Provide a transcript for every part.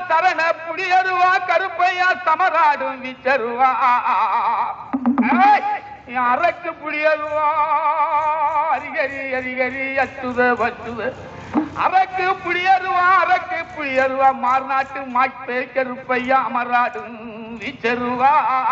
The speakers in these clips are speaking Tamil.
சரண புடியருவா கருப்பையா சமராடும் விச்சருவா ஏய், என் அரக்கு புடியருவா அரிகரி அரிகரி அச்சுத வச்சுத அரக்கு புடியருவா அரக்கு புடியருவா மார்நாட்டு மாய்ப்பே கருப்பையா அமராடும் விச்சருவா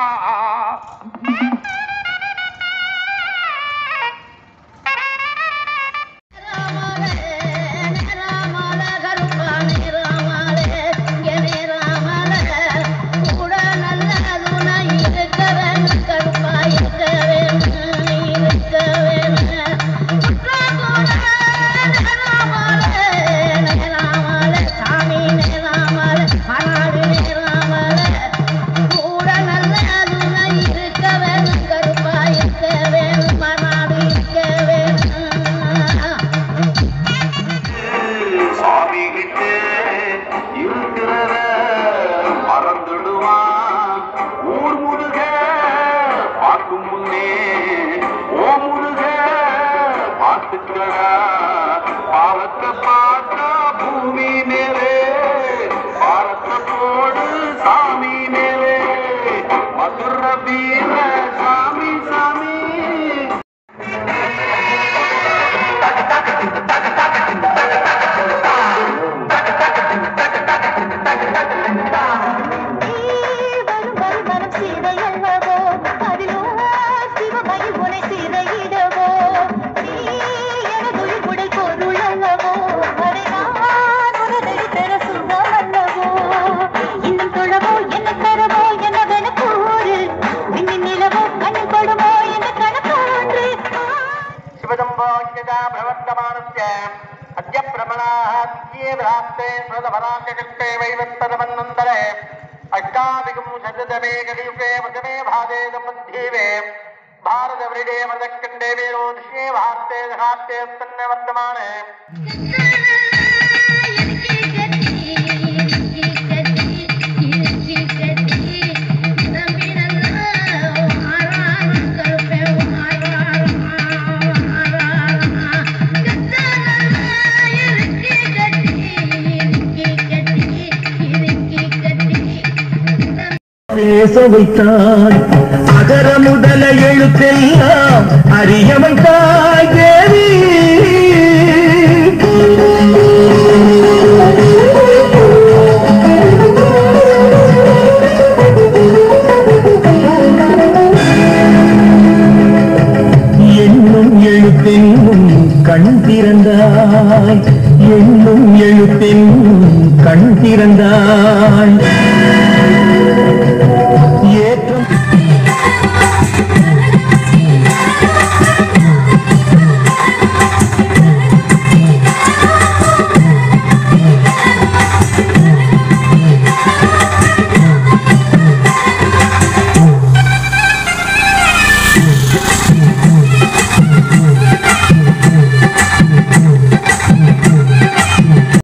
சாமி கிட்ட இருக்கிறத மறந்துடுவான் ஊர் முருக பார்க்கும் முன்னே ஓ முருக பார்த்துக்கடா பாவத்தை பார்த்தா பூமி மேலே பாரத்தை போடு சாமி மேலே மதுர வீர சாமி சாமி शिवजम्बोज्ञता प्रवर्तमानस्य अद्य प्रमणाद्ये भ्रान्ते स्मृतभराङ्गकृष्टे वैवत्तरमन्नन्तरे अष्टाधिकं शततमे कलियुगे प्रथमे भागे सम्बद्धीवे भारतवृडे मृतकण्डे वीरोदृश्ये भारते दहात्ते तन्न वर्तमाने பேச வைத்தாய் அகர முதல எழுத்தெல்லாம் அறிய வைத்தாய் தேவி என்னும் எழுத்தென்னும் கண் திறந்தாய் என்னும் எழுத்தென்னும் கண் திறந்தாய்